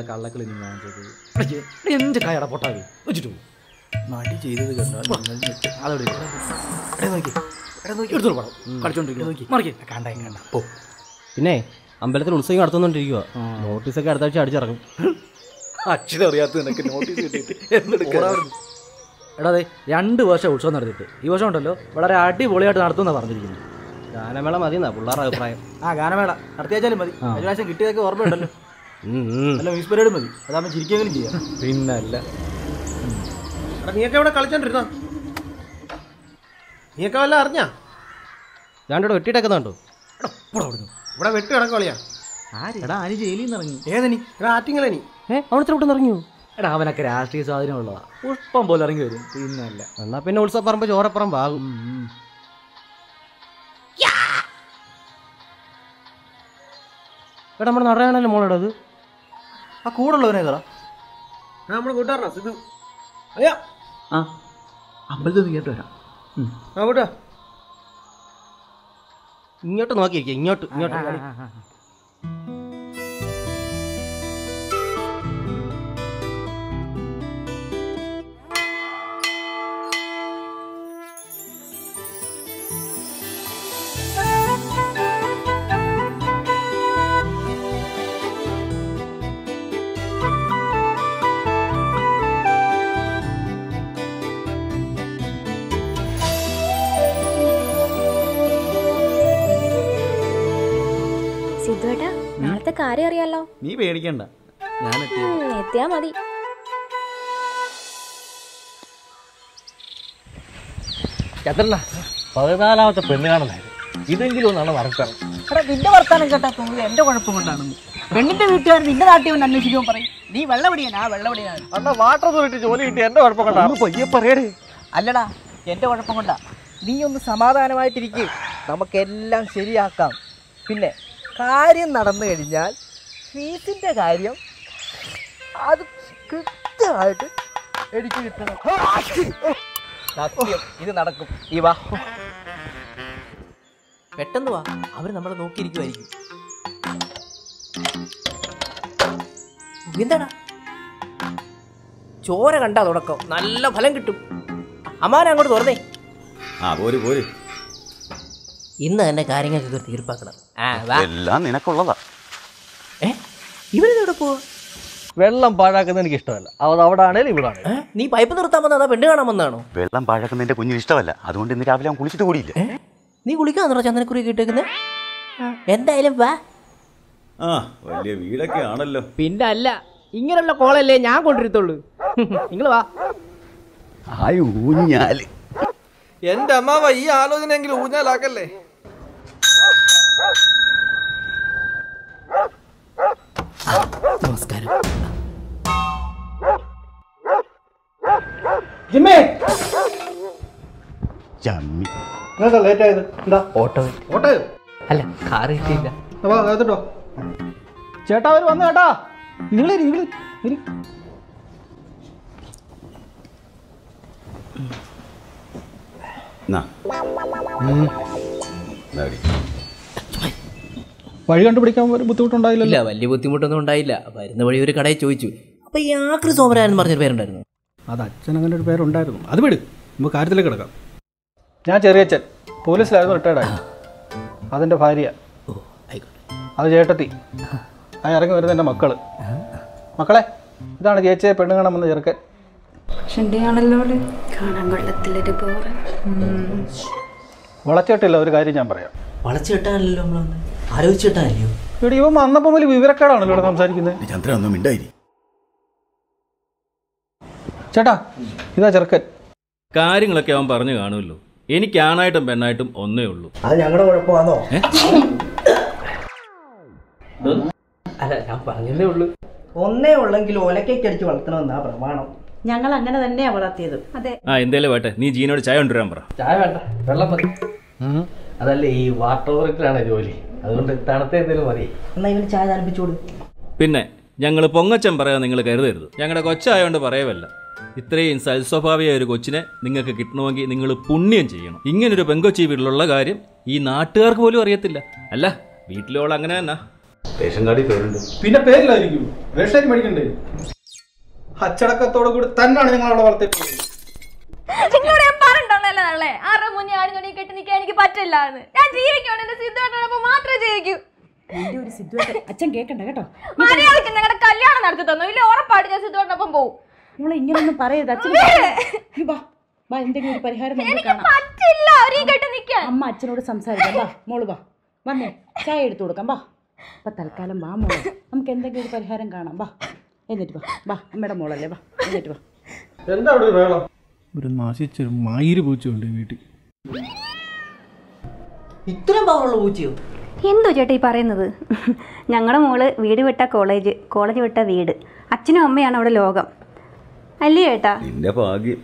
കള്ളക്കളി നീ വാങ്ങിച്ചത് എടീ, എടീ, എന്റെ കായട പൊട്ടാതെ വെച്ചിട്ട് പോകും നടി ചെയ്തത് കണ്ടാൽ നിങ്ങൾ ഞെട്ടും. അതവിടെ ഇരിക്ക്. എടീ, നോക്കി എടാ നോക്കി എടുത്തോളൂ പടം കളിച്ചോണ്ടിരിക്കുന്നു മറിക്കേ കണ്ട കണ്ട പോ പിന്നെ അമ്പലത്തിൽ ഉത്സവം നടത്തുന്നോണ്ടിരിക്കുക നോട്ടീസൊക്കെ അടുത്ത ആഴ്ച അടിച്ചിറങ്ങും അച്ഛനെ അറിയാത്ത നിനക്ക് നോട്ടീസ് കിട്ടിയിട്ട് എന്തെടുക്കാം എടാ അതെ രണ്ട് വർഷം ഉത്സവം നടത്തിയിട്ട് ഈ വർഷം ഉണ്ടല്ലോ വളരെ അടിപൊളിയായിട്ട് നടത്തുമെന്നാണ് പറഞ്ഞിരിക്കുന്നത് ഗാനമേള മതിയെന്നാ പിള്ളേരുടെ അഭിപ്രായം ആ ഗാനമേള നടത്തിയാച്ചാലും മതി കഴിഞ്ഞ പ്രാവശ്യം കിട്ടിയതൊക്കെ ഓർമ്മയുണ്ടല്ലോ ഉം, ഉം. നല്ല മ്യൂസിക് പരേഡ് മതി അതാകുമ്പോൾ ചിരിക്കെങ്കിലും ചെയ്യാം പിന്നല്ല എടാ നീയൊക്കെ ഇവിടെ കളിച്ചോണ്ടിരുന്നോ നീയൊക്കെ വല്ല അറിഞ്ഞാ ഞാനിവിടെ വെട്ടിയിട്ടേക്കുന്നുണ്ടോ ഇവിടെ വെട്ട് കിടക്ക കളിയാ എടാ അനി ജയിലിൽ നിന്ന് ഇറങ്ങി ഏതനി ഇവിടെ ആറ്റിങ്ങലനി ഏ അവിടുത്തെ ഇവിടെ ഇറങ്ങിയോ എടാ അവനൊക്കെ രാഷ്ട്രീയ സ്വാധീനമുള്ളതാ പുഷ്പം പോലെ ഇറങ്ങി വരും പിന്നല്ല എന്നാ പിന്നെ ഉത്സവപ്പറമ്പ് ചോരപ്പറമ്പ് ആകും എടാ നമ്മുടെ നടയാണല്ലോ മോളെടാ അത് ആ കൂടുള്ളവനെ കയറാം നമ്മുടെ കൂട്ടുകാരനാ സിദ്ധു അയ്യാ ആ അമ്പലത്തിൽ നിന്ന് കേട്ട് വരാം ആ കൂട്ടാ ഇങ്ങോട്ട് നോക്കിയിരിക്കുക ഇങ്ങോട്ട് ഇങ്ങോട്ട് കളി. സിദ്ധുവേട്ടാ നാളത്തെ കാര്യം അറിയാലോ നീ പേടിക്കണ്ട ഞാൻ എത്തി ഉം, എത്തിയാ മതി ചന്ദ്രന പതിനാലാമത്തെ പെണ്ണ് കാണുന്നായിരുന്നു ഇതെങ്കിലും ഒന്നാണ് നടക്കണം എടാ നിന്റെ വർത്താനം കേട്ടാ തോന്നുന്നത് എന്റെ കുഴപ്പം കൊണ്ടാണെന്ന് പെണ്ണിന്റെ വീട്ടുകാർ നിന്റെ നാട്ടിൽ വന്ന് അന്വേഷിക്കുമ്പോൾ പറയും നീ വെള്ളപടിയാനാ വെള്ളപടിയാണ് അന്നാ വാട്ടർ അതോറിറ്റി ജോലി കിട്ടി എന്റെ കുഴപ്പം കൊണ്ടാണ് പയ്യെ പറയടേ അല്ലടാ എന്റെ കുഴപ്പം കൊണ്ടാ നീ ഒന്ന് സമാധാനമായിട്ടിരിക്കുക നമുക്കെല്ലാം ശരിയാക്കാം പിന്നെ കാര്യം നടന്നു കഴിഞ്ഞാൽ ഫീസിന്റെ കാര്യം അത് കൃത്യമായിട്ട് എനിക്ക് കിട്ടണം സത്യം ഇത് നടക്കും ഈ വാ പെട്ടെന്ന് വാ അവർ നമ്മളെ നോക്കിയിരിക്കുമായിരിക്കും എന്താടാ ചോര കണ്ടാ തുടക്കം നല്ല ഫലം കിട്ടും അമ്മാനെ അങ്ങോട്ട് തുറന്നേ ആ പോര് പോര് ഇന്ന് തന്നെ കാര്യങ്ങൾക്ക് തീർപ്പാക്കണം ആ വാ എല്ലാം നിനക്കുള്ളതാ ഏ ഇവരിതെവിടെ പോവാ വെള്ളം പാഴാക്കുന്നത് എനിക്ക് ഇഷ്ടമല്ല അത് അവിടെ ആണേലും ഇവിടെ ആണേലും ഏ? നീ പൈപ്പ് നിർത്താൻ വന്നതാ പെണ്ണ് കാണാൻ വന്നതാണോ വെള്ളം പാഴാക്കുന്ന എന്റെ കുഞ്ഞിന് ഇഷ്ടമല്ല അതുകൊണ്ട് ഇന്ന് രാവിലെ അവൻ കുളിച്ചിട്ട് കൂടിയില്ല നീ കുളിക്കാന്നോ ചന്ദനക്കുറി കിട്ടേക്കുന്നത് എന്തായാലും വാ ആ വലിയ വീടൊക്കെ ആണല്ലോ പിന്നെ അല്ല ഇങ്ങനെയുള്ള കോളല്ലേ ഞാൻ കൊണ്ടിരുത്തുള്ളൂ നിങ്ങൾ വാ ആയി ഊഞ്ഞാല് എന്റെ അമ്മാവ ഈ ആലോചനയെങ്കിലും ഊഞ്ഞാലാക്കല്ലേ നമസ്കാരം ചമ്മി എന്താ ലേറ്റ് ആയത് എന്താ ഓട്ടോ ഓട്ടയോ അല്ല കാറ് കിട്ടിയില്ല അപ്പൊ അകത്തിട്ടോ ചേട്ടാ അവർ വന്നു ചേട്ടാ നിങ്ങൾ നിങ്ങൾ നാ. ദാ ഇടി. വഴി കണ്ടുപിടിക്കാൻ ഒരു ബുദ്ധിമുട്ടുണ്ടായില്ലല്ലോ ഇല്ല വലിയ ബുദ്ധിമുട്ടൊന്നും ഉണ്ടായില്ല വരുന്ന വഴി ഒരു കടയിൽ ചോദിച്ചു അപ്പൊ ഈ ആക്രി സോമരാൻ പറഞ്ഞൊരു പേരുണ്ടായിരുന്നു അത് അച്ഛൻ അങ്ങനെ ഒരു പേരുണ്ടായിരുന്നു അത് വിട് നമുക്ക് കാര്യത്തിലേക്ക് കിടക്കാം ഞാൻ ചെറിയച്ഛൻ പോലീസിലായിരുന്നു റിട്ടയർഡായി അതെൻ്റെ ഭാര്യ ഓ ആയിക്കോട്ടെ അത് ചേട്ടത്തി ആ ഇറങ്ങി വരുന്ന എൻ്റെ മക്കള് മക്കളെ ഇതാണ് ചേച്ചിയെ പെണ്ണ് കാണാൻ വന്ന ചെറുക്കൻ കാണാൻ കൊള്ളത്തിലൊരു ബോറ് വളച്ചിട്ടില്ല ഒരു കാര്യം ഞാൻ പറയാം വളച്ചു കെട്ടാനല്ലോ നമ്മൾ ആലോചിച്ച് കെട്ടാനല്ലയോ ഇവിടെ ഇവൻ വന്നപ്പോൾ വലിയ വിവരക്കേടാണല്ലോ ഇവിടെ സംസാരിക്കുന്നത് ഈ ചന്ദ്രൻ ഒന്നും മിണ്ടായി ചേട്ടാ ഇതാ ചെറുക്കൻ കാര്യങ്ങളൊക്കെ അവൻ പറഞ്ഞു കാണുമല്ലോ എനിക്ക് ആണായിട്ടും പെണ്ണായിട്ടും ഒന്നേ ഉള്ളൂ അത് ഞങ്ങളുടെ കുഴപ്പമാണോ അല്ല ഞാൻ പറഞ്ഞതേ ഉള്ളൂ ഒന്നേ ഉള്ളെങ്കിൽ ഒലക്കേക്ക് അടിച്ച് വളർത്തണമെന്നാ പ്രമാണം ഞങ്ങൾ അങ്ങനെ തന്നെയാ വളർത്തിയത് അതെ ആ എന്തേലും വേട്ടെ നീ ജീനോട് ചായ കൊണ്ടുവരാൻ പറ ചായ വേണ്ട വെള്ളം മതി അതല്ലേ ഈ വാട്ടർ വർക്കിലാണ് ജോലി അതുകൊണ്ട് തണുത്ത എന്തെങ്കിലും മതി എന്നാ ഇവന് ചായ താല്പിച്ചോട് പിന്നെ ഞങ്ങൾ പൊങ്ങച്ചൻ പറയാൻ നിങ്ങൾ കരുതരുത് ഞങ്ങളുടെ കൊച്ചായോണ്ട് പറയവല്ല ഇത്രയും സൽസ്വഭാവിയായ ഒരു കൊച്ചിനെ നിങ്ങൾക്ക് കിട്ടണമെങ്കിൽ നിങ്ങൾ പുണ്യം ചെയ്യണം ഇങ്ങനൊരു പെങ്കൊച്ചി വീട്ടിലുള്ള കാര്യം ഈ നാട്ടുകാർക്ക് പോലും അറിയത്തില്ല അല്ല വീട്ടിലോൾ അങ്ങനെ തന്നെ റേഷൻ കാർഡിൽ പേരുണ്ട് പിന്നെ പേരിലായിരിക്കും റേഷൻ മേടിക്കണ്ടേ അച്ചടക്കത്തോടു കൂടി തന്നെയാണ് ഞങ്ങൾ അവിടെ വളർത്തിയിട്ടുള്ളത് നിങ്ങളോട് ഞാൻ പറഞ്ഞിട്ടുണ്ടല്ലോ നാളെ ആരുടെ മുന്നേ ആടിഞ്ഞോടി കെട്ടി നിൽക്കാൻ എനിക്ക് പറ്റില്ല എന്ന് ഞാൻ ജീവിക്കണം എന്റെ സിദ്ധുവായിട്ടോടൊപ്പം മാത്രമേ ജീവിക്കൂ നിന്റെ ഒരു സിദ്ധുവായിട്ട് അച്ഛൻ കേൾക്കണ്ട കേട്ടോ മര്യാദയ്ക്ക് നിങ്ങളുടെ കല്യാണം നടത്തി തന്നു ഇല്ല ഉറപ്പായിട്ട് ഞാൻ സിദ്ധുവായിട്ടൊപ്പം പോകും മോളെ ഇങ്ങനൊന്നും പറയരുത് അച്ഛൻ നീ വാ വാ എന്തെങ്കിലും ഒരു പരിഹാരം നമുക്ക് എനിക്ക് കാണാം പറ്റില്ല ഒരു കെട്ടി നിൽക്കാൻ അമ്മ അച്ഛനോട് സംസാരിക്കാം വാ മോള് വാ വന്നേ ചായ എടുത്തു കൊടുക്കാം വാ അപ്പൊ തൽക്കാലം വാ മോളെ നമുക്ക് എന്തെങ്കിലും ഒരു പരിഹാരം കാണാം വാ എന്നിട്ട് വാ വാ അമ്മയുടെ മോളല്ലേ വാ എന്നിട്ട് വാ എന്താ അവിടെ വേണം ഒരു നാശിച്ചൊരു മായിര് പൂച്ചുണ്ട് വീട്ടിൽ ഇത്രയും പവറുള്ള പൂച്ചയോ എന്തോ ചേട്ടാ ഈ പറയുന്നത് ഞങ്ങളുടെ മോള് വീട് വിട്ട കോളേജ് കോളേജ് വിട്ട വീട് അച്ഛനും അമ്മയാണ് അവിടെ ലോകം അല്ലേ ചേട്ടാ നിന്റെ ഭാഗ്യം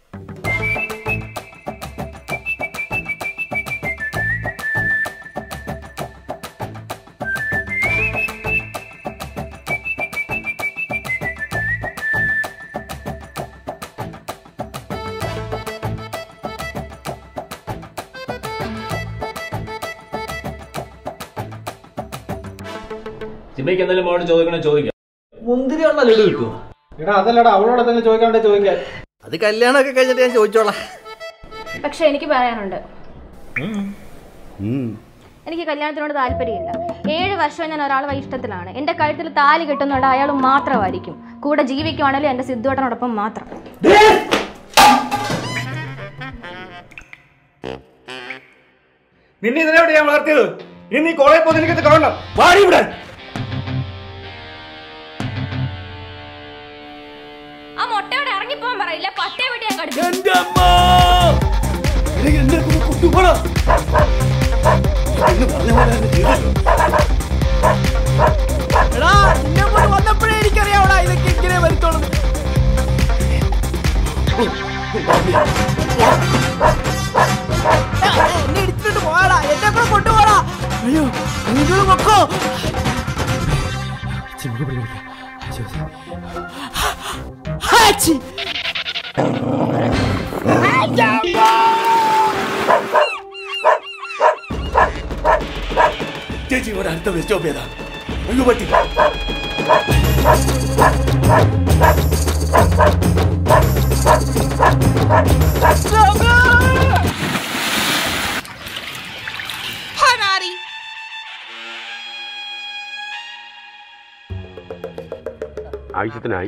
സിമയ്ക്ക് എന്തെങ്കിലും മോളോട് ചോദിക്കണേ ചോദിക്കാം മുന്തിരി ഉള്ള ലഡു കിട്ടുമോ എടാ അതല്ലടാ അവളോട് എന്തെങ്കിലും ചോദിക്കാണ്ടേ ചോദിക്കാൻ അത് കല്യാണമൊക്കെ കഴിഞ്ഞിട്ട് ഞാൻ ചോദിച്ചോളാം പക്ഷെ എനിക്ക് പറയാനുണ്ട് എനിക്ക് കല്യാണത്തിനോട് താല്പര്യമില്ല ഏഴ് വർഷം ഞാൻ ഒരാളെ ഇഷ്ടത്തിലാണ് എന്റെ കഴുത്തിൽ താലി കെട്ടുന്നുണ്ട് അയാൾ മാത്രമായിരിക്കും കൂടെ ജീവിക്കുവാണെങ്കിലും എന്റെ സിദ്ധുവേട്ടനോടൊപ്പം മാത്രം നിന്നെ ഇതിനെവിടെ ഞാൻ വളർത്തിയത് ഇനി നീ കോളേജ് പോകുന്ന എനിക്കത് കാണണം വാടി ഇവിടെ ആ മുട്ടയോടെ ഇറങ്ങിപ്പോവാൻ പറയില്ല പട്ടേ വിട്ട് ഞാൻ കടിച്ചു എന്റെ അമ്മ എനിക്ക് എന്റെ അടുത്ത് കുട്ടിപ്പോടാ എന്ന് പറഞ്ഞ പോലെ തന്നെ ചെയ്തല്ലോ. എടാ നിന്നെ കൊണ്ട് വന്നപ്പോഴേ എനിക്കറിയാവടാ ഇതൊക്കെ ഇങ്ങനെ വരുത്തോളൂ എന്നെ ഇടിച്ചിട്ട് പോടാ എന്നെ കൂടെ കൊണ്ടുപോടാ അയ്യോ നിങ്ങൾ പൊക്കോ ഹാച്ചി ചേച്ചി ഇവിടെ അടുത്ത ബസ് സ്റ്റോപ്പ് ചെയ്താ അയ്യോ പറ്റി ആവശ്യത്തിനായി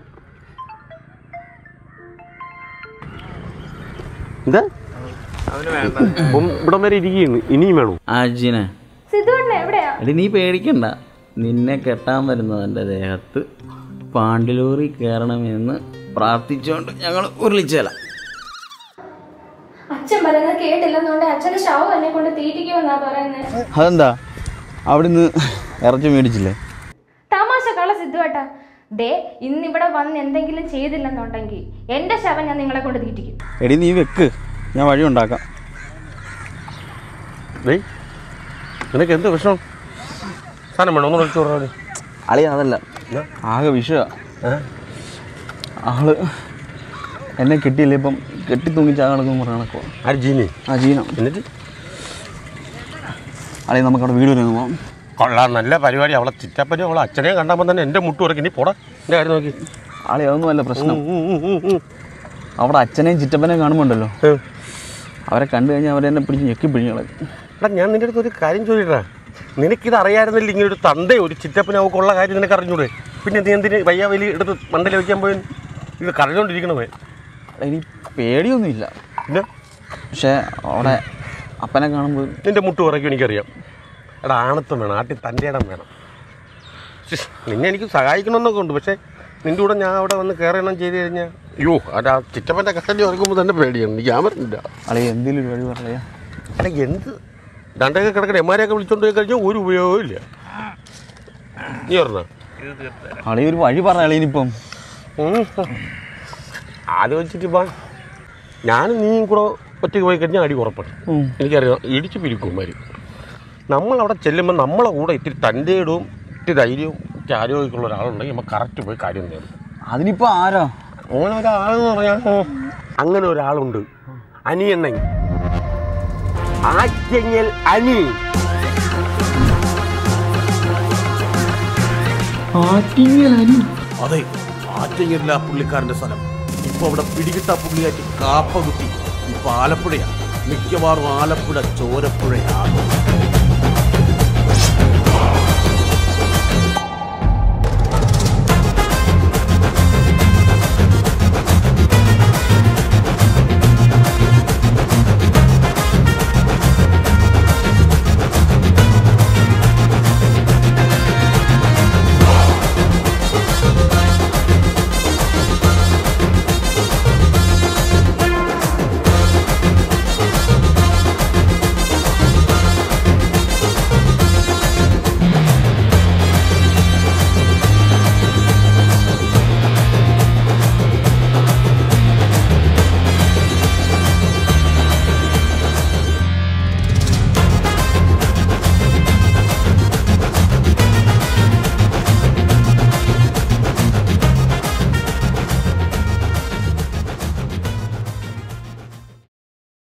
എന്താ ഇപ്പം ഇവിടം വരെ ഇരിക്കുകയാണ് ഇനിയും വേണോ അജിനെ സിദ്ധുവേട്ടൻ എവിടെയാ എടി നീ പേടിക്കണ്ട നിന്നെ കെട്ടാൻ വരുന്നതിൻ്റെ ദേഹത്ത് പാണ്ടിലൂറി കയറണമെന്ന് പ്രാർത്ഥിച്ചുകൊണ്ട് ഞങ്ങൾ ഉരുളിച്ചേല അച്ഛൻ പറയുന്നത് കേട്ടില്ലെന്നുകൊണ്ട് അച്ഛന്റെ ശവം എന്നെ കൊണ്ട് തീറ്റിക്കുമെന്നാ പറയുന്നത് അതെന്താ അവിടുന്ന് ഇറച്ചി മേടിച്ചില്ലേ തമാശ കള സിദ്ധുവേട്ട ദേ ഇന്നിവിടെ വന്ന് എന്തെങ്കിലും ചെയ്തില്ലെന്നുണ്ടെങ്കിൽ എന്റെ ശവം ഞാൻ നിങ്ങളെ കൊണ്ട് തീറ്റിക്കും എടി നീ വെക്ക് ഞാൻ വഴി ഉണ്ടാക്കാം ഡേയ് നിനക്ക് എന്ത് വിഷമം സാധനം വേണം ഒന്ന് വിളിച്ചു പറഞ്ഞാൽ അളി അതല്ല ആകെ വിഷയ ആള് എന്നെ കിട്ടിയില്ല ഇപ്പം കെട്ടി തൂങ്ങിച്ചാകണമെന്ന് പറയണക്കോ ആര് ജീനി ആ ജീന എന്നിട്ട് അളി നമുക്ക് അവിടെ വീട് വരെ ഒന്ന് പോവാം കൊള്ളാം നല്ല പരിപാടി അവളെ ചിറ്റപ്പനെ അവളെ അച്ഛനെ കണ്ടപ്പോൾ തന്നെ എൻ്റെ മുട്ട് ഉറക്കി നീ പോടാ എൻ്റെ കാര്യം നോക്കി ആളി അതൊന്നും അല്ല പ്രശ്നം അവിടെ അച്ഛനെയും ചിറ്റപ്പനെയും കാണുമ്പോണ്ടല്ലോ അവരെ കണ്ടു കഴിഞ്ഞാൽ അവരെന്നെ പിടിച്ച് ഞെക്കി പിഴിഞ്ഞളെ എടാ ഞാൻ നിൻ്റെ അടുത്ത് ഒരു കാര്യം ചോദിക്കട്ടാ നിനക്കിത് അറിയായിരുന്നില്ല ഇങ്ങനെ ഒരു തന്തേ ഒരു ചിറ്റപ്പനെ അവൾക്കുള്ള കാര്യം നിനക്ക് അറിഞ്ഞൂടെ പിന്നെ നീ എന്തിന് വയ്യാവലി എടുത്ത് മണ്ടയിൽ വയ്ക്കാൻ പോയി ഇത് കരഞ്ഞോണ്ടിരിക്കണമേ എനിക്ക് പേടിയൊന്നുമില്ല പിന്നെ പക്ഷേ അവിടെ അപ്പനെ കാണുമ്പോൾ നിന്റെ മുട്ട് ഉറക്കും എനിക്കറിയാം എടാ ആണത്വം വേണം ആട്ടി തൻ്റെ ഇടം വേണം ശ്ശ്, നിന്നെ എനിക്ക് സഹായിക്കണമെന്നൊക്കെ ഉണ്ട് പക്ഷേ നിൻ്റെ കൂടെ ഞാൻ അവിടെ വന്ന് കയറണം ചെയ്ത് കഴിഞ്ഞാൽ അയ്യോ അതാ ചിറ്റപ്പൻ്റെ കസ്റ്റഡി ഉറക്കുമ്പോൾ തന്നെ പേടിയാണ് എനിക്ക് ഞാൻ പറഞ്ഞില്ല അളി എന്തെങ്കിലും ഒരു വഴി പറയാ അല്ല എന്ത് രണ്ടൊക്കെ കിടക്കണ എമാരെയൊക്കെ വിളിച്ചോണ്ട് പോയി കഴിഞ്ഞാൽ ഒരു ഉപയോഗവും ഇല്ല നീ പറഞ്ഞ അളി ഒരു വഴി പറഞ്ഞ അളിയിനിപ്പം ആലോചിച്ചിട്ട് ഇപ്പം ഞാനും നീയും കൂടെ ഒറ്റയ്ക്ക് പോയി കഴിഞ്ഞാൽ അടി ഉറപ്പാണ് ഉം. എനിക്കറിയാം ഇടിച്ച് പിരിക്കുമാര് നമ്മളവിടെ ചെല്ലുമ്പോൾ നമ്മളെ കൂടെ ഇത്തിരി തൻ്റെ ഇടവും ഇത്തിരി ധൈര്യവും ഇത്തിരി ആരോഗ്യമുള്ള ഒരാളുണ്ടെങ്കിൽ നമ്മൾ കറക്റ്റ് പോയി കാര്യം നേടും അതിനിപ്പോ ആരോ അങ്ങനെ ഒരാളെന്ന് പറഞ്ഞാൽ അങ്ങനെ ഒരാളുണ്ട് അനിയണ്ണൻ ആറ്റങ്ങൽ അനി അതെ ആറ്റിങ്ങല്ല പുള്ളിക്കാരന്റെ സ്ഥലം ഇപ്പൊ അവിടെ പിടികിട്ട പുള്ളിയായിട്ട് കാപ്പ കുത്തി ഇപ്പൊ ആലപ്പുഴയാ മിക്കവാറും ആലപ്പുഴ ചോരപ്പുഴയാകും